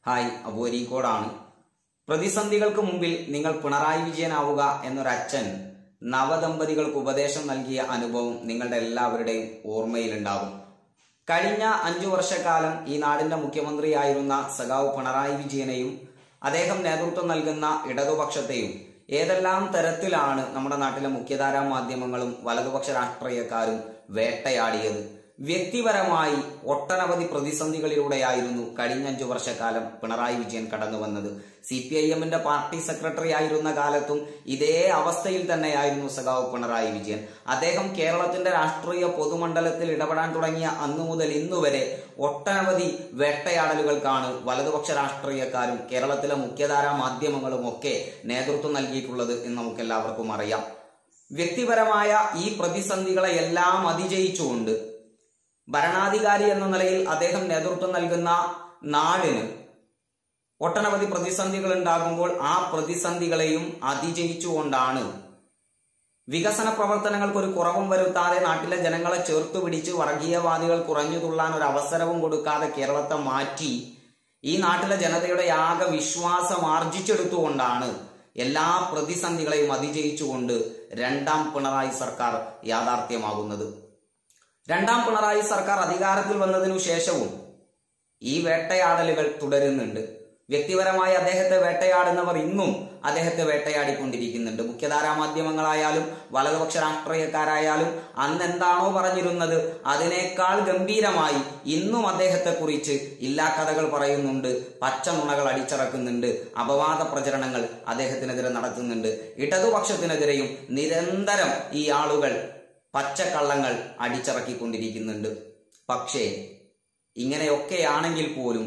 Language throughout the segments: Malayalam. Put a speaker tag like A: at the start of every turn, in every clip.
A: ഹായ് അബോരിക്കോടാണ് പ്രതിസന്ധികൾക്ക് മുമ്പിൽ നിങ്ങൾ പിണറായി വിജയനാവുക എന്നൊരച്ഛൻ നവദമ്പതികൾക്ക് ഉപദേശം നൽകിയ അനുഭവം നിങ്ങളുടെ എല്ലാവരുടെയും ഓർമ്മയിലുണ്ടാകും കഴിഞ്ഞ അഞ്ചു വർഷക്കാലം ഈ നാടിന്റെ മുഖ്യമന്ത്രിയായിരുന്ന സഖാവ് പിണറായി വിജയനെയും അദ്ദേഹം നേതൃത്വം നൽകുന്ന ഇടതുപക്ഷത്തെയും ഏതെല്ലാം തരത്തിലാണ് നമ്മുടെ നാട്ടിലെ മുഖ്യധാരാ മാധ്യമങ്ങളും വലതുപക്ഷ രാഷ്ട്രീയക്കാരും വേട്ടയാടിയത് വ്യക്തിപരമായി ഒട്ടനവധി പ്രതിസന്ധികളിലൂടെയായിരുന്നു കഴിഞ്ഞ അഞ്ചു വർഷക്കാലം പിണറായി വിജയൻ കടന്നു വന്നത് സി പി ഐ എമ്മിന്റെ പാർട്ടി സെക്രട്ടറി ആയിരുന്ന കാലത്തും ഇതേ അവസ്ഥയിൽ തന്നെയായിരുന്നു സഖാവ് പിണറായി വിജയൻ അദ്ദേഹം കേരളത്തിന്റെ രാഷ്ട്രീയ പൊതുമണ്ഡലത്തിൽ ഇടപെടാൻ തുടങ്ങിയ അന്നു മുതൽ ഇന്നുവരെ ഒട്ടനവധി വേട്ടയാടലുകൾക്കാണ് വലതുപക്ഷ രാഷ്ട്രീയക്കാരും കേരളത്തിലെ മുഖ്യധാരാ മാധ്യമങ്ങളും ഒക്കെ നേതൃത്വം നൽകിയിട്ടുള്ളത് എന്ന് നമുക്ക് എല്ലാവർക്കും അറിയാം വ്യക്തിപരമായ ഈ പ്രതിസന്ധികളെ എല്ലാം അതിജയിച്ചുകൊണ്ട് ഭരണാധികാരി എന്ന നിലയിൽ അദ്ദേഹം നേതൃത്വം നൽകുന്ന നാടിന് ഒട്ടനവധി പ്രതിസന്ധികൾ ഉണ്ടാകുമ്പോൾ ആ പ്രതിസന്ധികളെയും അതിജയിച്ചുകൊണ്ടാണ് വികസന പ്രവർത്തനങ്ങൾക്ക് ഒരു കുറവും വരുത്താതെ നാട്ടിലെ ജനങ്ങളെ ചേർത്ത് പിടിച്ച് വർഗീയവാദികൾ കുറഞ്ഞു തുള്ളാൻ ഒരു അവസരവും കൊടുക്കാതെ കേരളത്തെ മാറ്റി ഈ നാട്ടിലെ ജനതയുടെ ആകെ വിശ്വാസം ആർജിച്ചെടുത്തുകൊണ്ടാണ് എല്ലാ പ്രതിസന്ധികളെയും അതിജയിച്ചുകൊണ്ട് രണ്ടാം പിണറായി സർക്കാർ യാഥാർത്ഥ്യമാകുന്നത് രണ്ടാം പിണറായി സർക്കാർ അധികാരത്തിൽ വന്നതിനു ശേഷവും ഈ വേട്ടയാടലുകൾ തുടരുന്നുണ്ട് വ്യക്തിപരമായി അദ്ദേഹത്തെ വേട്ടയാടുന്നവർ ഇന്നും അദ്ദേഹത്തെ വേട്ടയാടിക്കൊണ്ടിരിക്കുന്നുണ്ട് മുഖ്യധാരാ മാധ്യമങ്ങളായാലും വലതുപക്ഷ രാഷ്ട്രീയക്കാരായാലും അന്ന് എന്താണോ പറഞ്ഞിരുന്നത് അതിനേക്കാൾ ഗംഭീരമായി ഇന്നും അദ്ദേഹത്തെ കുറിച്ച് ഇല്ലാ കഥകൾ പറയുന്നുണ്ട് പച്ച നുണകൾ അടിച്ചിറക്കുന്നുണ്ട് അപവാദ പ്രചരണങ്ങൾ അദ്ദേഹത്തിനെതിരെ നടത്തുന്നുണ്ട് ഇടതുപക്ഷത്തിനെതിരെയും നിരന്തരം ഈ ആളുകൾ പച്ചക്കള്ളങ്ങൾ അടിച്ചിറക്കിക്കൊണ്ടിരിക്കുന്നുണ്ട് പക്ഷേ ഇങ്ങനെയൊക്കെയാണെങ്കിൽ പോലും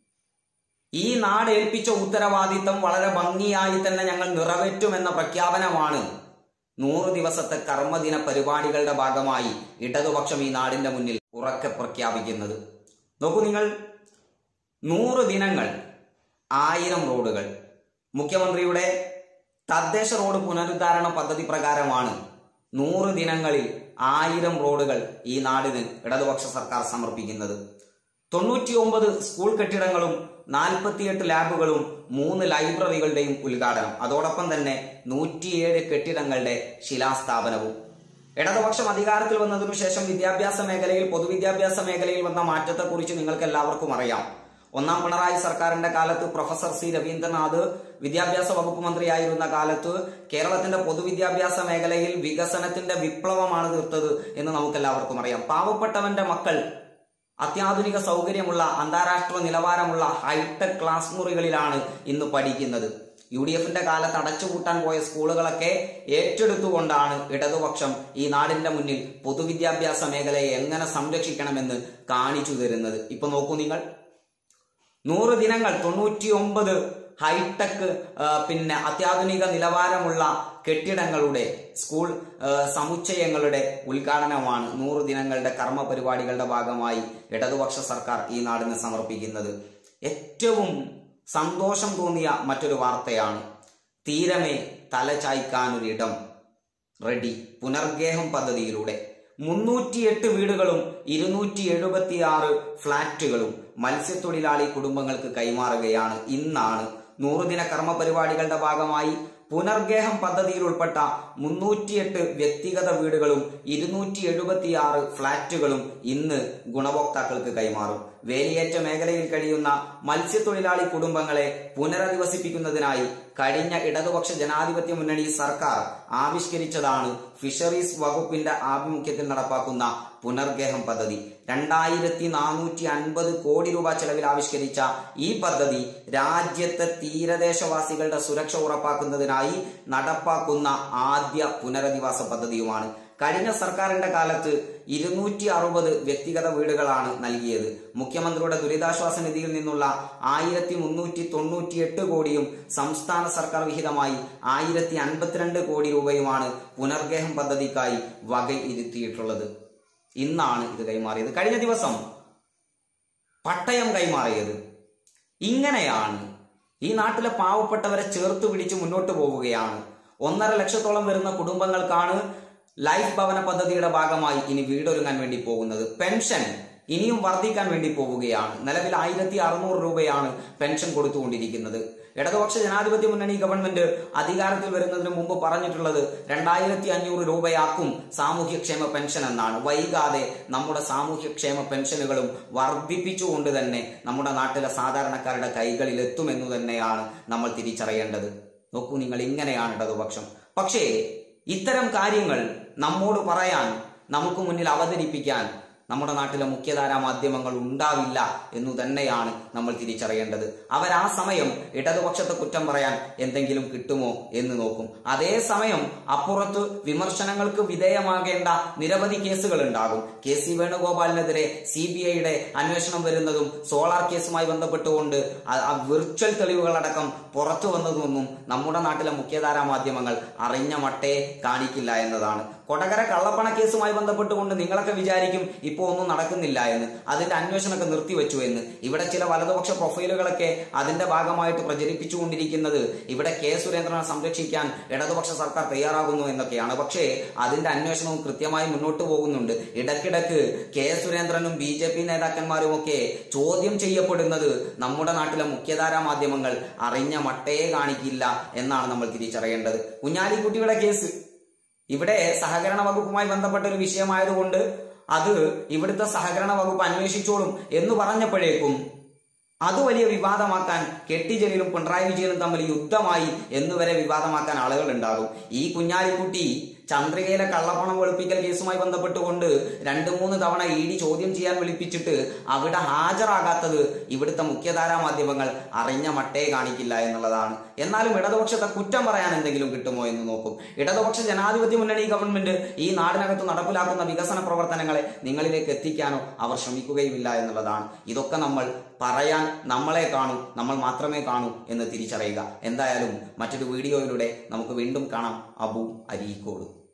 A: ഈ നാട് ഏൽപ്പിച്ച ഉത്തരവാദിത്തം വളരെ ഭംഗിയായി തന്നെ ഞങ്ങൾ നിറവേറ്റുമെന്ന പ്രഖ്യാപനമാണ് നൂറ് ദിവസത്തെ കർമ്മദിന പരിപാടികളുടെ ഭാഗമായി ഇടതുപക്ഷം ഈ നാടിന്റെ മുന്നിൽ ഉറക്കെ പ്രഖ്യാപിക്കുന്നത് നോക്കൂ നിങ്ങൾ നൂറ് ദിനങ്ങൾ ആയിരം റോഡുകൾ മുഖ്യമന്ത്രിയുടെ തദ്ദേശ റോഡ് പുനരുദ്ധാരണ പദ്ധതി പ്രകാരമാണ് നൂറ് ദിനങ്ങളിൽ ആയിരം റോഡുകൾ ഈ നാടിന് ഇടതുപക്ഷ സർക്കാർ സമർപ്പിക്കുന്നത് തൊണ്ണൂറ്റിയൊമ്പത് സ്കൂൾ കെട്ടിടങ്ങളും നാൽപ്പത്തിയെട്ട് ലാബുകളും മൂന്ന് ലൈബ്രറികളുടെയും ഉദ്ഘാടനം അതോടൊപ്പം തന്നെ നൂറ്റിയേഴ് കെട്ടിടങ്ങളുടെ ശിലാസ്ഥാപനവും ഇടതുപക്ഷം അധികാരത്തിൽ വന്നതിനു ശേഷം വിദ്യാഭ്യാസ മേഖലയിൽ പൊതുവിദ്യാഭ്യാസ മേഖലയിൽ വന്ന മാറ്റത്തെക്കുറിച്ച് നിങ്ങൾക്ക് എല്ലാവർക്കും അറിയാം ഒന്നാം പിണറായി സർക്കാരിന്റെ കാലത്ത് പ്രൊഫസർ സി രവീന്ദ്രനാഥ് വിദ്യാഭ്യാസ വകുപ്പ് മന്ത്രിയായിരുന്ന കാലത്ത് കേരളത്തിന്റെ പൊതുവിദ്യാഭ്യാസ മേഖലയിൽ വികസനത്തിന്റെ വിപ്ലവമാണ് തീർത്തത് എന്ന് നമുക്ക് എല്ലാവർക്കും അറിയാം പാവപ്പെട്ടവന്റെ മക്കൾ അത്യാധുനിക സൗകര്യമുള്ള അന്താരാഷ്ട്ര നിലവാരമുള്ള ഹൈടെക് ക്ലാസ് മുറികളിലാണ് ഇന്ന് പഠിക്കുന്നത് യു ഡി എഫിന്റെ കാലത്ത് അടച്ചുപൂട്ടാൻ പോയ സ്കൂളുകളൊക്കെ ഏറ്റെടുത്തുകൊണ്ടാണ് ഇടതുപക്ഷം ഈ നാടിന്റെ മുന്നിൽ പൊതുവിദ്യാഭ്യാസ മേഖലയെ എങ്ങനെ സംരക്ഷിക്കണമെന്ന് കാണിച്ചു തരുന്നത് ഇപ്പൊ നോക്കൂ നിങ്ങൾ നൂറ് ദിനങ്ങൾ തൊണ്ണൂറ്റി ഒമ്പത് ഹൈടെക് പിന്നെ അത്യാധുനിക നിലവാരമുള്ള കെട്ടിടങ്ങളുടെ സ്കൂൾ സമുച്ചയങ്ങളുടെ ഉദ്ഘാടനമാണ് നൂറ് ദിനങ്ങളുടെ കർമ്മ പരിപാടികളുടെ ഭാഗമായി ഇടതുപക്ഷ സർക്കാർ ഈ നാടിന് സമർപ്പിക്കുന്നത് ഏറ്റവും സന്തോഷം തോന്നിയ മറ്റൊരു വാർത്തയാണ് തീരമേ തലചായ്ക്കാനൊരിടം റെഡി പുനർഗേഹം പദ്ധതിയിലൂടെ മുന്നൂറ്റിയെട്ട് വീടുകളും ഇരുന്നൂറ്റി എഴുപത്തി ആറ് ഫ്ളാറ്റുകളും മത്സ്യത്തൊഴിലാളി കുടുംബങ്ങൾക്ക് കൈമാറുകയാണ് ഇന്നാണ് നൂറുദിന കർമ്മ പരിപാടികളുടെ ഭാഗമായി പുനർഗേഹം പദ്ധതിയിൽ ഉൾപ്പെട്ട മുന്നൂറ്റിയെട്ട് വ്യക്തിഗത വീടുകളും ഇരുന്നൂറ്റി എഴുപത്തിയാറ് ഫ്ളാറ്റുകളും ഇന്ന് ഗുണഭോക്താക്കൾക്ക് കൈമാറും വേലിയേറ്റ മേഖലയിൽ കഴിയുന്ന മത്സ്യത്തൊഴിലാളി കുടുംബങ്ങളെ പുനരധിവസിപ്പിക്കുന്നതിനായി കഴിഞ്ഞ ഇടതുപക്ഷ ജനാധിപത്യ മുന്നണി സർക്കാർ ആവിഷ്കരിച്ചതാണ് ഫിഷറീസ് വകുപ്പിന്റെ ആഭിമുഖ്യത്തിൽ നടപ്പാക്കുന്ന പുനർഗേഹം പദ്ധതി രണ്ടായിരത്തി നാനൂറ്റി അൻപത് കോടി രൂപ ചെലവിൽ ആവിഷ്കരിച്ച ഈ പദ്ധതി രാജ്യത്തെ തീരദേശവാസികളുടെ സുരക്ഷ ഉറപ്പാക്കുന്നതിനായി നടപ്പാക്കുന്ന ആദ്യ പുനരധിവാസ പദ്ധതിയുമാണ് കഴിഞ്ഞ സർക്കാരിന്റെ കാലത്ത് ഇരുന്നൂറ്റി അറുപത് വ്യക്തിഗത വീടുകളാണ് നൽകിയത് മുഖ്യമന്ത്രിയുടെ ദുരിതാശ്വാസ നിധിയിൽ നിന്നുള്ള ആയിരത്തി മുന്നൂറ്റി തൊണ്ണൂറ്റി എട്ട് കോടിയും സംസ്ഥാന സർക്കാർ വിഹിതമായി ആയിരത്തി അൻപത്തിരണ്ട് കോടി രൂപയുമാണ് പുനർഗേഹം പദ്ധതിക്കായി വകയിരുത്തിയിട്ടുള്ളത് ഇന്നാണ് ഇത് കൈമാറിയത് കഴിഞ്ഞ ദിവസം പട്ടയം കൈമാറിയത് ഇങ്ങനെയാണ് ഈ നാട്ടിലെ പാവപ്പെട്ടവരെ ചേർത്ത് പിടിച്ച് മുന്നോട്ട് പോവുകയാണ് ഒന്നര ലക്ഷത്തോളം വരുന്ന കുടുംബങ്ങൾക്കാണ് ലൈഫ് ഭവന പദ്ധതിയുടെ ഭാഗമായി ഇനി വീടൊരുങ്ങാൻ വേണ്ടി പോകുന്നത് പെൻഷൻ ഇനിയും വർദ്ധിക്കാൻ വേണ്ടി പോവുകയാണ് നിലവിൽ ആയിരത്തി അറുന്നൂറ് രൂപയാണ് പെൻഷൻ കൊടുത്തുകൊണ്ടിരിക്കുന്നത് ഇടതുപക്ഷ ജനാധിപത്യ മുന്നണി ഗവൺമെന്റ് അധികാരത്തിൽ വരുന്നതിന് മുമ്പ് പറഞ്ഞിട്ടുള്ളത് രണ്ടായിരത്തി അഞ്ഞൂറ് രൂപയാക്കും സാമൂഹ്യക്ഷേമ പെൻഷൻ എന്നാണ് വൈകാതെ നമ്മുടെ സാമൂഹ്യക്ഷേമ പെൻഷനുകളും വർദ്ധിപ്പിച്ചുകൊണ്ട് തന്നെ നമ്മുടെ നാട്ടിലെ സാധാരണക്കാരുടെ കൈകളിൽ എത്തുമെന്ന് തന്നെയാണ് നമ്മൾ തിരിച്ചറിയേണ്ടത് നോക്കൂ നിങ്ങൾ ഇങ്ങനെയാണ് ഇടതുപക്ഷം പക്ഷേ ഇത്തരം കാര്യങ്ങൾ നമ്മോട് പറയാൻ നമുക്ക് മുന്നിൽ അവതരിപ്പിക്കാൻ നമ്മുടെ നാട്ടിലെ മുഖ്യധാരാ മാധ്യമങ്ങൾ ഉണ്ടാവില്ല എന്നു തന്നെയാണ് നമ്മൾ തിരിച്ചറിയേണ്ടത് അവർ ആ സമയം ഇടതുപക്ഷത്തെ കുറ്റം പറയാൻ എന്തെങ്കിലും കിട്ടുമോ എന്ന് നോക്കും അതേസമയം അപ്പുറത്ത് വിമർശനങ്ങൾക്ക് വിധേയമാകേണ്ട നിരവധി കേസുകൾ ഉണ്ടാകും കെ സി വേണുഗോപാലിനെതിരെ സി ബി ഐയുടെ അന്വേഷണം വരുന്നതും സോളാർ കേസുമായി ബന്ധപ്പെട്ടുകൊണ്ട് ആ- ആ വിർച്വൽ തെളിവുകളടക്കം പുറത്തു വന്നതൊന്നും നമ്മുടെ നാട്ടിലെ മുഖ്യധാരാ മാധ്യമങ്ങൾ അറിഞ്ഞ മട്ടേ കാണിക്കില്ല എന്നതാണ് കൊടകര കള്ളപ്പണ കേസുമായി ബന്ധപ്പെട്ടുകൊണ്ട് നിങ്ങളൊക്കെ വിചാരിക്കും ഇപ്പോൾ ഒന്നും നടക്കുന്നില്ല എന്ന് അതിന്റെ അന്വേഷണമൊക്കെ നിർത്തിവെച്ചു എന്ന് ഇവിടെ ചില വലതുപക്ഷ പ്രൊഫൈലുകളൊക്കെ അതിന്റെ ഭാഗമായിട്ട് പ്രചരിപ്പിച്ചുകൊണ്ടിരിക്കുന്നത് ഇവിടെ കെ സുരേന്ദ്രനെ സംരക്ഷിക്കാൻ ഇടതുപക്ഷ സർക്കാർ തയ്യാറാകുന്നു എന്നൊക്കെയാണ് പക്ഷേ അതിന്റെ അന്വേഷണവും കൃത്യമായി മുന്നോട്ട് പോകുന്നുണ്ട് ഇടയ്ക്കിടയ്ക്ക് കെ സുരേന്ദ്രനും ബി ജെ പി നേതാക്കന്മാരും ഒക്കെ ചോദ്യം ചെയ്യപ്പെടുന്നത് നമ്മുടെ നാട്ടിലെ മുഖ്യധാരാ മാധ്യമങ്ങൾ അറിഞ്ഞ മട്ടേ കാണിക്കില്ല എന്നാണ് നമ്മൾ തിരിച്ചറിയേണ്ടത് കുഞ്ഞാലിക്കുട്ടിയുടെ കേസ് ഇവിടെ സഹകരണ വകുപ്പുമായി ബന്ധപ്പെട്ട ഒരു വിഷയമായതുകൊണ്ട് അത് ഇവിടുത്തെ സഹകരണ വകുപ്പ് അന്വേഷിച്ചോളും എന്ന് പറഞ്ഞപ്പോഴേക്കും അത് വലിയ വിവാദമാക്കാൻ കെട്ടിജലീലും പിണറായി വിജയനും തമ്മിൽ യുദ്ധമായി എന്നുവരെ വിവാദമാക്കാൻ ആളുകൾ ഉണ്ടാകും ഈ കുഞ്ഞാലിക്കുട്ടി ചന്ദ്രികയിലെ കള്ളപ്പണം വെളുപ്പിക്കൽ കേസുമായി ബന്ധപ്പെട്ടുകൊണ്ട് രണ്ടു മൂന്ന് തവണ ഇ ഡി ചോദ്യം ചെയ്യാൻ വിളിപ്പിച്ചിട്ട് അവിടെ ഹാജരാകാത്തത് ഇവിടുത്തെ മുഖ്യധാരാ മാധ്യമങ്ങൾ അറിഞ്ഞ മട്ടേ കാണിക്കില്ല എന്നുള്ളതാണ് എന്നാലും ഇടതുപക്ഷത്തെ കുറ്റം പറയാൻ എന്തെങ്കിലും കിട്ടുമോ എന്ന് നോക്കും ഇടതുപക്ഷ ജനാധിപത്യ മുന്നണി ഗവൺമെന്റ് ഈ നാടിനകത്ത് നടപ്പിലാക്കുന്ന വികസന പ്രവർത്തനങ്ങളെ നിങ്ങളിലേക്ക് എത്തിക്കാനോ അവർ ശ്രമിക്കുകയുമില്ല എന്നുള്ളതാണ് ഇതൊക്കെ നമ്മൾ പറയാൻ നമ്മളെ കാണൂ നമ്മൾ മാത്രമേ കാണൂ എന്ന് തിരിച്ചറിയുക എന്തായാലും മറ്റൊരു വീഡിയോയിലൂടെ നമുക്ക് വീണ്ടും കാണാം അബു അരീക്കോട്